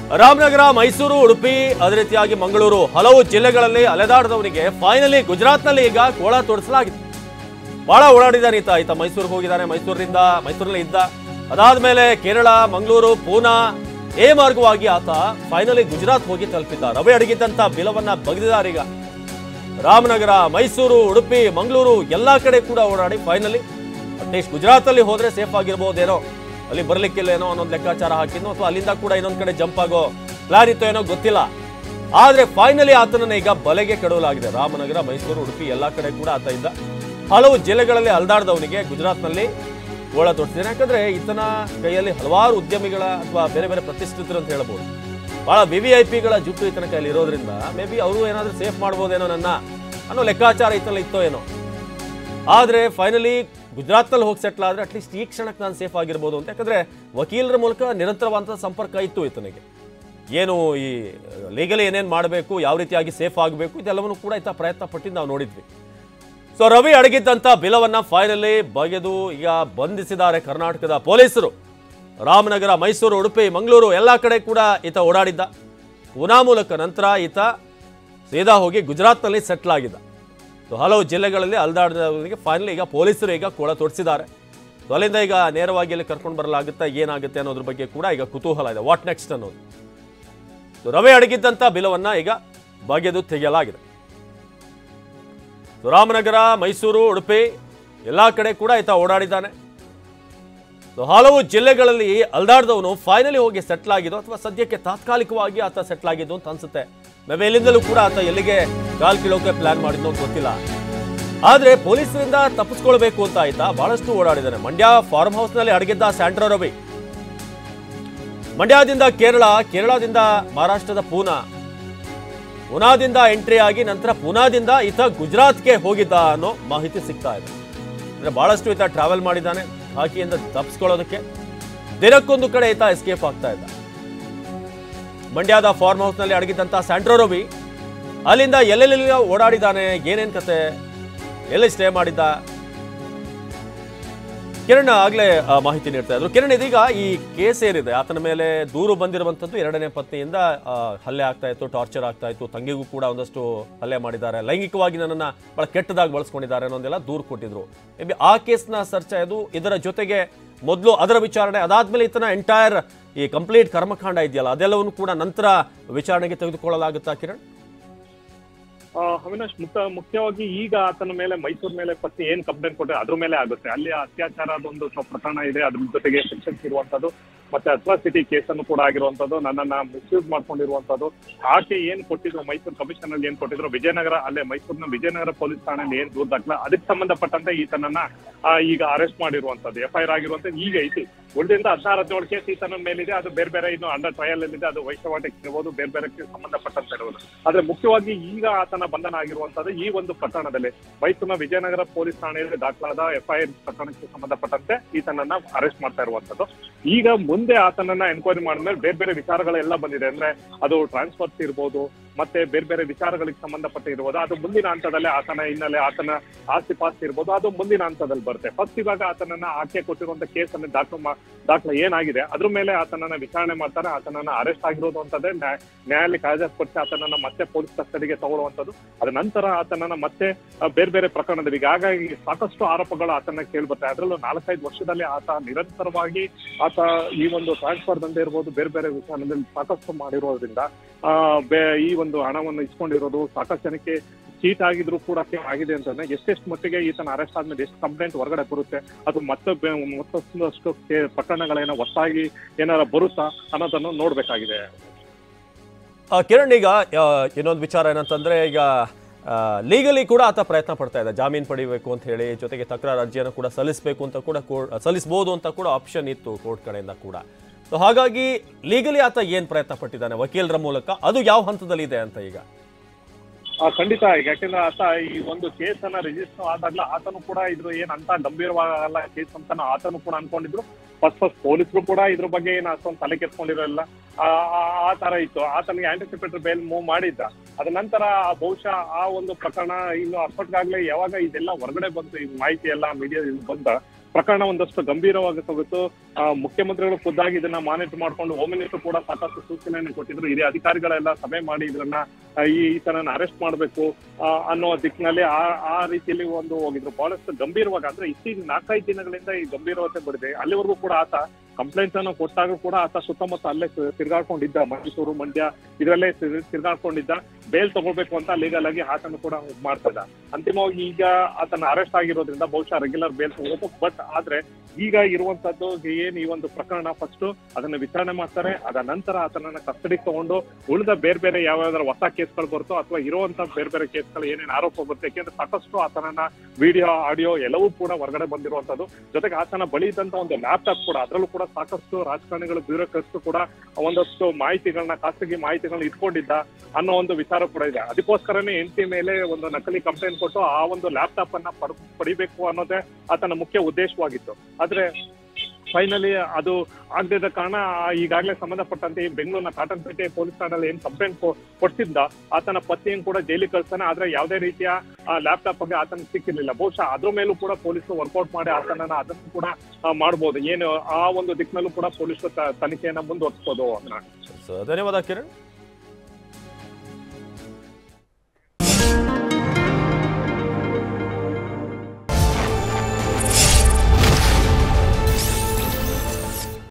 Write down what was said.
ರಾಮನಗರ ಮೈಸೂರು ಉಡುಪಿ ಅದೇ ರೀತಿಯಾಗಿ ಮಂಗಳೂರು ಹಲವು ಜಿಲ್ಲೆಗಳಲ್ಲಿ ಅಲೆದಾಡದವನಿಗೆ ಫೈನಲಿ ಗುಜರಾತ್ನಲ್ಲಿ ಈಗ ಕೋಳ ತೋರಿಸಲಾಗಿದೆ ಬಹಳ ಓಡಾಡಿದ್ದಾನೆ ಈತ ಈತ ಮೈಸೂರಿಗೆ ಹೋಗಿದ್ದಾನೆ ಮೈಸೂರಿನಿಂದ ಮೈಸೂರಿನಲ್ಲಿ ಇದ್ದ ಅದಾದ್ಮೇಲೆ ಕೇರಳ ಮಂಗಳೂರು ಪೂನಾ ಎ ಮಾರ್ಗವಾಗಿ ಆತ ಫೈನಲಿ ಗುಜರಾತ್ ಹೋಗಿ ತಲುಪಿದ್ದ ರವೆ ಅಡಗಿದ್ದಂತ ಬಿಲವನ್ನ ಬಗೆದಿದ್ದಾರೆ ಈಗ ರಾಮನಗರ ಮೈಸೂರು ಉಡುಪಿ ಮಂಗಳೂರು ಎಲ್ಲಾ ಕಡೆ ಕೂಡ ಓಡಾಡಿ ಫೈನಲಿ ಅಟ್ಲೀಸ್ಟ್ ಗುಜರಾತಲ್ಲಿ ಹೋದ್ರೆ ಸೇಫ್ ಆಗಿರ್ಬೋದೇನೋ ಅಲ್ಲಿ ಬರ್ಲಿಕ್ಕಿಲ್ಲ ಏನೋ ಅನ್ನೊಂದು ಲೆಕ್ಕಾಚಾರ ಹಾಕಿದ್ನೋ ಅಥವಾ ಅಲ್ಲಿಂದ ಕೂಡ ಇನ್ನೊಂದ್ ಕಡೆ ಜಂಪ್ ಆಗೋ ಪ್ಲಾನ್ ಇತ್ತೋ ಏನೋ ಗೊತ್ತಿಲ್ಲ ಆದ್ರೆ ಫೈನಲಿ ಆತನನ್ನ ಈಗ ಬಲೆಗೆ ಕೆಡವಲಾಗಿದೆ ರಾಮನಗರ ಮೈಸೂರು ಉಡುಪಿ ಎಲ್ಲಾ ಕಡೆ ಕೂಡ ಆತ ಇದ್ದ ಹಲವು ಜಿಲ್ಲೆಗಳಲ್ಲಿ ಅಲ್ದಾಡ್ದವನಿಗೆ ಗುಜರಾತ್ನಲ್ಲಿ ಗೋಳ ತೋರಿಸಿದ್ದಾನೆ ಯಾಕಂದ್ರೆ ಈತನ ಕೈಯಲ್ಲಿ ಹಲವಾರು ಉದ್ಯಮಿಗಳ ಅಥವಾ ಬೇರೆ ಬೇರೆ ಪ್ರತಿಷ್ಠಿತರು ಅಂತ ಹೇಳ್ಬೋದು ಬಹಳ ವಿ ವಿ ಐ ಪಿಗಳ ಜುಟ್ಟು ಈತನ ಕೈಯಲ್ಲಿ ಇರೋದ್ರಿಂದ ಮೇ ಬಿ ಅವರು ಏನಾದ್ರೂ ಸೇಫ್ ಮಾಡ್ಬೋದೇನೋ ನನ್ನ ಅನ್ನೋ ಲೆಕ್ಕಾಚಾರ ಈತನಲ್ಲಿ ಇತ್ತೋ ಏನೋ ಆದ್ರೆ ಫೈನಲಿ ಗುಜರಾತ್ನಲ್ಲಿ ಹೋಗಿ ಸೆಟ್ಲ್ ಆದ್ರೆ ಅಟ್ಲೀಸ್ಟ್ ಈ ಕ್ಷಣಕ್ಕೆ ನಾನು ಸೇಫ್ ಆಗಿರ್ಬೋದು ಅಂತ ಯಾಕಂದ್ರೆ ವಕೀಲರ ಮೂಲಕ ನಿರಂತರವಾದಂಥ ಸಂಪರ್ಕ ಇತ್ತು ಈತನಿಗೆ ಏನು ಈ ಲೀಗಲಿ ಏನೇನು ಮಾಡಬೇಕು ಯಾವ ರೀತಿಯಾಗಿ ಸೇಫ್ ಆಗಬೇಕು ಇದೆಲ್ಲವನ್ನು ಕೂಡ ಈತ ಪ್ರಯತ್ನ ಪಟ್ಟಿದ್ದು ನಾವು ನೋಡಿದ್ವಿ ಸೊ ರವಿ ಅಡಗಿದ್ದಂಥ ಬಿಲವನ್ನ ಫೈನಲಿ ಬಗೆದು ಈಗ ಬಂಧಿಸಿದ್ದಾರೆ ಕರ್ನಾಟಕದ ಪೊಲೀಸರು ರಾಮನಗರ ಮೈಸೂರು ಉಡುಪಿ ಮಂಗಳೂರು ಎಲ್ಲ ಕಡೆ ಕೂಡ ಈತ ಓಡಾಡಿದ್ದ ಪುನಾ ಮೂಲಕ ನಂತರ ಈತ ಸೀದಾ ಹೋಗಿ ಗುಜರಾತ್ನಲ್ಲಿ ಸೆಟ್ಲ್ ಆಗಿದ್ದ ಸೊ ಹಲವು ಜಿಲ್ಲೆಗಳಲ್ಲಿ ಅಲ್ದಾಡಿದವರಿಗೆ ಫೈನಲಿ ಈಗ ಪೊಲೀಸರು ಈಗ ಕೋಳ ತೋರಿಸಿದ್ದಾರೆ ಸೊ ಅಲ್ಲಿಂದ ಈಗ ನೇರವಾಗಿ ಇಲ್ಲಿ ಕರ್ಕೊಂಡು ಬರಲಾಗುತ್ತಾ ಏನಾಗುತ್ತೆ ಅನ್ನೋದ್ರ ಬಗ್ಗೆ ಕೂಡ ಈಗ ಕುತೂಹಲ ಇದೆ ವಾಟ್ ನೆಕ್ಸ್ಟ್ ಅನ್ನೋದು ಸೊ ರವೆ ಅಡಗಿದ್ದಂಥ ಬಿಲವನ್ನ ಈಗ ಬಗೆದು ತೆಗೆಯಲಾಗಿದೆ ಸೊ ರಾಮನಗರ ಮೈಸೂರು ಉಡುಪಿ ಎಲ್ಲ ಕಡೆ ಕೂಡ ಈತ ಓಡಾಡಿದ್ದಾನೆ ಸೊ ಹಲವು ಜಿಲ್ಲೆಗಳಲ್ಲಿ ಅಲ್ದಾಡ್ದವನು ಫೈನಲಿ ಹೋಗಿ ಸೆಟ್ಲ್ ಆಗಿದ್ದು ಅಥವಾ ಸದ್ಯಕ್ಕೆ ತಾತ್ಕಾಲಿಕವಾಗಿ ಆತ ಸೆಟ್ಲ್ ಆಗಿದ್ದು ಅಂತ ಅನ್ಸುತ್ತೆ ನಾವ್ ಎಲ್ಲಿಂದಲೂ ಕೂಡ ಆತ ಎಲ್ಲಿಗೆ ಕಾಲ್ ಕೀಳೋಕೆ ಪ್ಲಾನ್ ಮಾಡಿದ್ದು ಅಂತ ಗೊತ್ತಿಲ್ಲ ಆದ್ರೆ ಪೊಲೀಸರಿಂದ ತಪ್ಪಿಸ್ಕೊಳ್ಬೇಕು ಅಂತ ಆಯ್ತಾ ಬಹಳಷ್ಟು ಓಡಾಡಿದ್ದಾನೆ ಮಂಡ್ಯ ಫಾರ್ಮ್ ಹೌಸ್ ನಲ್ಲಿ ಅಡಗಿದ್ದ ಸ್ಯಾಂಟ್ರೋ ರವಿ ಮಂಡ್ಯದಿಂದ ಕೇರಳ ಕೇರಳದಿಂದ ಮಹಾರಾಷ್ಟ್ರದ ಪೂನಾ ಪುನಾದಿಂದ ಎಂಟ್ರಿ ಆಗಿ ನಂತರ ಪುನಾದಿಂದ ಈತ ಗುಜರಾತ್ಗೆ ಹೋಗಿದ್ದ ಅನ್ನೋ ಮಾಹಿತಿ ಸಿಗ್ತಾ ಇದೆ ಅಂದ್ರೆ ಬಹಳಷ್ಟು ಈತ ಟ್ರಾವೆಲ್ ಮಾಡಿದ್ದಾನೆ ಹಾಕಿಯಿಂದ ತಪ್ಪಿಸ್ಕೊಳ್ಳೋದಕ್ಕೆ ದಿನಕ್ಕೊಂದು ಕಡೆ ಈತ ಎಸ್ಕೇಪ್ ಆಗ್ತಾ ಇದ್ದ ಮಂಡ್ಯದ ಫಾರ್ಮ್ ಹೌಸ್ ನಲ್ಲಿ ಅಡಗಿದ್ದಂತ ಸ್ಯಾಂಟ್ರೋ ರವಿ ಅಲ್ಲಿಂದ ಎಲ್ಲೆಲ್ಲಿ ಓಡಾಡಿದ್ದಾನೆ ಏನೇನ್ ಕತೆ ಎಲ್ಲಿ ಸ್ಟೇ ಮಾಡಿದ್ದ ಕಿರಣ್ ಆಗ್ಲೇ ಆ, ಮಾಹಿತಿ ನೀಡ್ತಾ ಇದ್ರು ಕಿರಣ್ ಇದೀಗ ಈ ಕೇಸ್ ಏನಿದೆ ಆತನ ಮೇಲೆ ದೂರು ಬಂದಿರುವಂತದ್ದು ಎರಡನೇ ಪತ್ನಿಯಿಂದ ಆ, ಹಲ್ಲೆ ಆಗ್ತಾ ಇತ್ತು ಟಾರ್ಚರ್ ಆಗ್ತಾ ಇತ್ತು ತಂಗಿಗೂ ಕೂಡ ಒಂದಷ್ಟು ಹಲ್ಲೆ ಮಾಡಿದ್ದಾರೆ ಲೈಂಗಿಕವಾಗಿ ನನ್ನನ್ನ ಬಹಳ ಕೆಟ್ಟದಾಗಿ ಬಳಸ್ಕೊಂಡಿದ್ದಾರೆ ಅನ್ನೋದೆಲ್ಲ ದೂರು ಕೊಟ್ಟಿದ್ರು ಮೇ ಬಿ ಆ ಕೇಸ್ನ ಸರ್ಚ್ ಇದು ಇದರ ಜೊತೆಗೆ ಮೊದಲು ಅದರ ವಿಚಾರಣೆ ಅದಾದ್ಮೇಲೆ ಈತನ ಎಂಟೈರ್ ಈ ಕಂಪ್ಲೀಟ್ ಕರ್ಮಕಾಂಡ ಇದೆಯಲ್ಲ ಅದೆಲ್ಲವನ್ನು ಕೂಡ ನಂತರ ವಿಚಾರಣೆಗೆ ತೆಗೆದುಕೊಳ್ಳಲಾಗುತ್ತಾ ಕಿರಣ್ ಆ, ಅವಿನಾಶ್ ಮುಖ್ಯ ಮುಖ್ಯವಾಗಿ ಈಗ ಆತನ ಮೇಲೆ ಮೈಸೂರು ಮೇಲೆ ಪತ್ನಿ ಏನ್ ಕಂಪ್ಲೇಂಟ್ ಕೊಟ್ಟರೆ ಅದ್ರ ಮೇಲೆ ಆಗುತ್ತೆ ಅಲ್ಲಿ ಅತ್ಯಾಚಾರದ ಒಂದು ಸ್ವ- ಪ್ರಕರಣ ಇದೆ ಅದ್ರ ಜೊತೆಗೆ ಸೆಕ್ಷನ್ಸ್ ಇರುವಂತದ್ದು ಮತ್ತೆ ಅಟ್ರಾಸಿಟಿ ಕೇಸನ್ನು ಕೂಡ ಆಗಿರುವಂತದ್ದು ನನ್ನನ್ನ ಮಿಸ್ಯೂಸ್ ಮಾಡ್ಕೊಂಡಿರುವಂತದ್ದು ಆಕೆ ಏನ್ ಕೊಟ್ಟಿದ್ರು ಮೈಸೂರು ಕಮಿಷನ್ ಅಲ್ಲಿ ಏನ್ ಕೊಟ್ಟಿದ್ರು ವಿಜಯನಗರ ಅಲ್ಲೇ ಮೈಸೂರಿನ ವಿಜಯನಗರ ಪೊಲೀಸ್ ಠಾಣೆಯಲ್ಲಿ ಏನ್ ದೂರ ದಾಖಲ ಅದಕ್ಕೆ ಸಂಬಂಧಪಟ್ಟಂತೆ ಈತನನ್ನ ಆ, ಈಗ ಅರೆಸ್ಟ್ ಮಾಡಿರುವಂತದ್ದು ಎಫ್ ಐ ಆರ್ ಆಗಿರುವಂತದ್ದು ಈಗ ಐತಿ ಉಳಿದಿಂದ ಹದಿನಾರು ಹದಿನೇಳು ಕೇಸ್ ಈತನ ಮೇಲಿದೆ ಅದು ಬೇರೆ ಬೇರೆ ಇನ್ನು ಅಂಡರ್ ಟ್ರಯಲ್ ಇದೆ ಅದು ವೈಶ್ಯವಾಟಿಕ್ ಇರ್ಬೋದು ಬೇರೆ ಬೇರೆ ಸಂಬಂಧಪಟ್ಟಂತೆ ಇರ್ಬೋದು ಆದ್ರೆ ಮುಖ್ಯವಾಗಿ ಈಗ ಆತನ ಬಂಧನ ಆಗಿರುವಂತದ್ದು ಈ ಒಂದು ಪ್ರಕರಣದಲ್ಲಿ ಮೈಸೂರಿನ ವಿಜಯನಗರ ಪೊಲೀಸ್ ಠಾಣೆಯಲ್ಲಿ ದಾಖಲಾದ ಎಫ್ಐಆರ್ ಪ್ರಕರಣಕ್ಕೆ ಸಂಬಂಧಪಟ್ಟಂತೆ ಈತನನ್ನ ಅರೆಸ್ಟ್ ಮಾಡ್ತಾ ಇರುವಂತದ್ದು ಈಗ ಮುಂದೆ ಆತನನ್ನ ಎನ್ಕ್ವೈರಿ ಮಾಡಿದ್ಮೇಲೆ ಬೇರೆ ಬೇರೆ ವಿಚಾರಗಳೆಲ್ಲ ಬಂದಿದೆ ಅಂದ್ರೆ ಅದು ಟ್ರಾನ್ಸ್ಫರ್ಸ್ ಇರ್ಬೋದು ಮತ್ತೆ ಬೇರೆ ಬೇರೆ ವಿಚಾರಗಳಿಗೆ ಸಂಬಂಧಪಟ್ಟ ಇರ್ಬೋದು ಅದು ಮುಂದಿನ ಹಂತದಲ್ಲಿ ಆತನ ಹಿನ್ನೆಲೆ ಆತನ ಆಸ್ತಿ ಪಾಸ್ತಿ ಇರ್ಬೋದು ಅದು ಮುಂದಿನ ಹಂತದಲ್ಲಿ ಬರುತ್ತೆ ಫಸ್ಟ್ ಇವಾಗ ಆತನನ್ನ ಆಕೆ ಕೊಟ್ಟಿರುವಂತ ಕೇಸನ್ನು ದಾಖಲು ಮಾ- ದಾಖಲೆ ಏನಾಗಿದೆ ಅದ್ರ ಮೇಲೆ ಆತನನ್ನ ವಿಚಾರಣೆ ಮಾಡ್ತಾರೆ ಆತನನ್ನ ಅರೆಸ್ಟ್ ಆಗಿರೋದು ಅಂತದೇ ನ್ಯಾಯ- ನ್ಯಾಯಾಲಯಕ್ಕೆ ಹಾಜರುಪಡಿಸಿ ಆತನನ್ನ ಮತ್ತೆ ಪೊಲೀಸ್ ಕಸ್ಟಡಿಗೆ ತಗೊಳ್ಳುವಂತದ್ದು ಅದ ನಂತರ ಆತನನ್ನ ಮತ್ತೆ ಆ, ಬೇರೆ ಬೇರೆ ಪ್ರಕರಣದಲ್ಲಿ ಈಗ ಹಾಗಾಗಿ ಸಾಕಷ್ಟು ಆರೋಪಗಳು ಆತನ ಕೇಳ್ಬರ್ತಾರೆ ಅದರಲ್ಲೂ ನಾಲ್ಕೈದು ವರ್ಷದಲ್ಲಿ ಆತ ನಿರಂತರವಾಗಿ ಆತ ಈ ಒಂದು ಟ್ರಾನ್ಸ್ಫರ್ ದಂಧೆ ಇರ್ಬೋದು ಬೇರೆ ಬೇರೆ ವಿಚಾರದಲ್ಲಿ ಸಾಕಷ್ಟು ಮಾಡಿರೋದ್ರಿಂದ ಆ, ಬೇ- ಈ ಒಂದು ಹಣವನ್ನು ಇಸ್ಕೊಂಡಿರೋದು ಸಾಕಷ್ಟು ಜನಕ್ಕೆ ಚೀಟ್ ಆಗಿದ್ರು ಕೂಡ ಆಗಿದೆ ಅಂತಂದ್ರೆ ಎಷ್ಟೆಷ್ಟು ಮಟ್ಟಿಗೆ ಈತನ ಅರೆಸ್ಟ್ ಆದ್ಮೇಲೆ ಎಷ್ಟು ಕಂಪ್ಲೇಂಟ್ ಹೊರಗಡೆ ಬರುತ್ತೆ ಅದು ಮತ್ತೆ ಬೆ- ಮತ್ತಷ್ಟು ಕೇ- ಪ್ರಕರಣಗಳೇನೋ ಹೊಸದಾಗಿ ಏನಾರ ಬರುತ್ತಾ ಅನ್ನೋದನ್ನು ನೋಡ್ಬೇಕಾಗಿದೆ ಆ, ಕಿರಣ್ ಈಗ ಆ, ಇನ್ನೊಂದು ವಿಚಾರ ಏನಂತಂದ್ರೆ ಈಗ ಲೀಗಲಿ ಕೂಡ ಆತ ಪ್ರಯತ್ನ ಪಡ್ತಾ ಇದೆ ಜಾಮೀನು ಪಡಿಬೇಕು ಅಂತ ಹೇಳಿ ಜೊತೆಗೆ ತಕರಾರು ಅರ್ಜಿಯನ್ನು ಕೂಡ ಸಲ್ಲಿಸಬೇಕು ಅಂತ ಕೂಡ ಕೋರ್ಟ್ ಸಲ್ಲಿಸಬಹುದು ಅಂತ ಕೂಡ ಆಪ್ಷನ್ ಇತ್ತು ಕೋರ್ಟ್ ಕಡೆಯಿಂದ ಕೂಡ ಸೊ ಹಾಗಾಗಿ ಲೀಗಲಿ ಆತ ಏನ್ ಪ್ರಯತ್ನ ಪಟ್ಟಿದ್ದಾನೆ ವಕೀಲರ ಮೂಲಕ ಅದು ಯಾವ ಹಂತದಲ್ಲಿ ಇದೆ ಅಂತ ಈಗ ಆ, ಖಂಡಿತ ಈಗ ಯಾಕೆಂದ್ರೆ ಆತ ಈ ಒಂದು ಕೇಸ್ ಅನ್ನ ರಿಜಿಸ್ಟರ್ ಆದಾಗ್ಲ ಆತನು ಕೂಡ ಇದ್ರ ಏನ್ ಅಂತ ಗಂಭೀರವಾಗಲ್ಲ ಕೇಸ್ ಅಂತ ಆತನು ಕೂಡ ಅನ್ಕೊಂಡಿದ್ರು ಫಸ್ಟ್ ಫಸ್ಟ್ ಪೊಲೀಸರು ಕೂಡ ಇದ್ರ ಬಗ್ಗೆ ಏನು ಅಷ್ಟೊಂದು ತಲೆ ಕೆತ್ಕೊಂಡಿರಲ್ಲ ಆ ಆ- ಆ ತರ ಇತ್ತು ಆತನಿಗೆ ಆಂಟಿಸಿಪೇಟರಿ ಬೇಲ್ ಮೂವ್ ಮಾಡಿದ್ದ ಅದ ನಂತರ ಬಹುಶಃ ಆ ಒಂದು ಪ್ರಕರಣ ಇನ್ನು ಅಷ್ಟೊತ್ತಿಗಾಗ್ಲೇ ಯಾವಾಗ ಇದೆಲ್ಲ ಹೊರಗಡೆ ಬಂತು ಈ ಮಾಹಿತಿ ಎಲ್ಲ ಮೀಡಿಯಾ ಬಂದ ಪ್ರಕರಣ ಒಂದಷ್ಟು ಗಂಭೀರವಾಗಿ ಹೋಗಿತ್ತು ಆ, ಮುಖ್ಯಮಂತ್ರಿಗಳು ಖುದ್ದಾಗಿ ಇದನ್ನ ಮಾನಿಟರ್ ಮಾಡ್ಕೊಂಡು ಹೋಮ್ ಮಿನಿಸ್ಟರ್ ಕೂಡ ಸಾಕಷ್ಟು ಸೂಚನೆಯನ್ನು ಕೊಟ್ಟಿದ್ರು ಹಿರಿಯ ಅಧಿಕಾರಿಗಳೆಲ್ಲ ಸಭೆ ಮಾಡಿ ಇದನ್ನ ಆ, ಈ ಈತನನ್ನ ಅರೆಸ್ಟ್ ಮಾಡಬೇಕು ಅನ್ನೋ ದಿಕ್ಕಿನಲ್ಲಿ ಆ ಆ ರೀತಿಯಲ್ಲಿ ಒಂದು ಹೋಗಿದ್ರು ಬಹಳಷ್ಟು ಗಂಭೀರವಾಗಿ ಅಂದ್ರೆ ಇತ್ತೀಚಿನ ನಾಲ್ಕೈದು ದಿನಗಳಿಂದ ಈ ಗಂಭೀರತೆ ಬಡಿದೆ ಅಲ್ಲಿವರೆಗೂ ಕೂಡ ಆತ ಕಂಪ್ಲೇಂಟ್ ಅನ್ನು ಕೊಟ್ಟಾಗ ಕೂಡ ಆತ ಸುತ್ತಮುತ್ತ ಅಲ್ಲೇ ತಿ- ತಿರ್ಗಾಡ್ಕೊಂಡಿದ್ದ ಮೈಸೂರು ಮಂಡ್ಯ ಇದರಲ್ಲೇ ತಿರ್- ತಿರ್ಗಾಡ್ಕೊಂಡಿದ್ದ ಬೇಲ್ ತಗೋಬೇಕು ಅಂತ ಲೀಗಲ್ ಆಗಿ ಆತನು ಕೂಡ ಇದ್ ಮಾಡ್ತಾ ಇದ್ದ ಅಂತಿಮವಾಗಿ ಈಗ ಆತನ ಅರೆಸ್ಟ್ ಆಗಿರೋದ್ರಿಂದ ಬಹುಶಃ ರೆಗ್ಯುಲರ್ ಬೇಲ್ ತಗೋಬೇಕು ಬಟ್ ಆದ್ರೆ ಈಗ ಇರುವಂತದ್ದು ಏನ್ ಈ ಒಂದು ಪ್ರಕರಣ ಫಸ್ಟ್ ಅದನ್ನ ವಿಚಾರಣೆ ಮಾಡ್ತಾರೆ ಅದ ನಂತರ ಆತನನ್ನ ಕಸ್ಟಡಿಗೆ ತಗೊಂಡು ಉಳಿದ ಬೇರೆ ಬೇರೆ ಯಾವ್ಯಾವ್ದಾರ ಹೊಸ ಕೇಸ್ಗಳು ಬರುತ್ತೋ ಅಥವಾ ಇರುವಂತ ಬೇರೆ ಬೇರೆ ಕೇಸ್ಗಳು ಏನೇನು ಆರೋಪ ಬರುತ್ತೆ ಯಾಕೆಂದ್ರೆ ಸಾಕಷ್ಟು ಆತನನ್ನ ವಿಡಿಯೋ ಆಡಿಯೋ ಎಲ್ಲವೂ ಕೂಡ ಹೊರಗಡೆ ಬಂದಿರುವಂತದ್ದು ಜೊತೆಗೆ ಆತನ ಬಳಿ ಇದ್ದಂತ ಒಂದು ಲ್ಯಾಪ್ಟಾಪ್ ಕೂಡ ಅದರಲ್ಲೂ ಕೂಡ ಸಾಕಷ್ಟು ರಾಜಕಾರಣಿಗಳು ಬ್ಯೂರೋಕ್ರಟ್ಸ್ ಕೂಡ ಒಂದಷ್ಟು ಮಾಹಿತಿಗಳನ್ನ ಖಾಸಗಿ ಮಾಹಿತಿಗಳನ್ನ ಇಟ್ಕೊಂಡಿದ್ದ ಅನ್ನೋ ಒಂದು ವಿಚಾರ ಕೂಡ ಇದೆ ಅದಕ್ಕೋಸ್ಕರನೇ ಹೆಂಡತಿ ಮೇಲೆ ಒಂದು ನಕಲಿ ಕಂಪ್ಲೇಂಟ್ ಕೊಟ್ಟು ಆ ಒಂದು ಲ್ಯಾಪ್ಟಾಪ್ ಅನ್ನ ಪಡ್- ಪಡಿಬೇಕು ಅನ್ನೋದೇ ಆತನ ಮುಖ್ಯ ಉದ್ದೇಶವಾಗಿತ್ತು ಆದ್ರೆ ಫೈನಲಿ ಅದು ಆಗದಿದ್ದ ಕಾರಣ ಈಗಾಗಲೇ ಸಂಬಂಧಪಟ್ಟಂತೆ ಈ ಬೆಂಗಳೂರಿನ ಕಾಟನ್ಪೇಟೆ ಪೊಲೀಸ್ ಠಾಣೆಯಲ್ಲಿ ಏನ್ ಕಂಪ್ಲೇಂಟ್ ಕೊಡ್ತಿದ್ದ ಆತನ ಪತಿಯನ್ನು ಕೂಡ ಜೈಲಿಗೆ ಕಳ್ತಾನೆ ಆದ್ರೆ ಯಾವುದೇ ರೀತಿಯ ಲ್ಯಾಪ್ಟಾಪ್ ಬಗ್ಗೆ ಆತನ ಸಿಕ್ಕಿರ್ಲಿಲ್ಲ ಬಹುಶಃ ಅದ್ರ ಮೇಲೂ ಕೂಡ ಪೊಲೀಸರು ವರ್ಕೌಟ್ ಮಾಡಿ ಆತನನ್ನ ಅದನ್ನು ಕೂಡ ಆ, ಮಾಡ್ಬೋದು ಏನು ಆ ಒಂದು ದಿಕ್ಕಿನಲ್ಲೂ ಕೂಡ ಪೊಲೀಸರು ತ- ತನಿಖೆಯನ್ನ ಮುಂದುವರಿಸಬಹುದು ಅದನ್ನ ಸೊ ಧನ್ಯವಾದ ಕಿರಣ್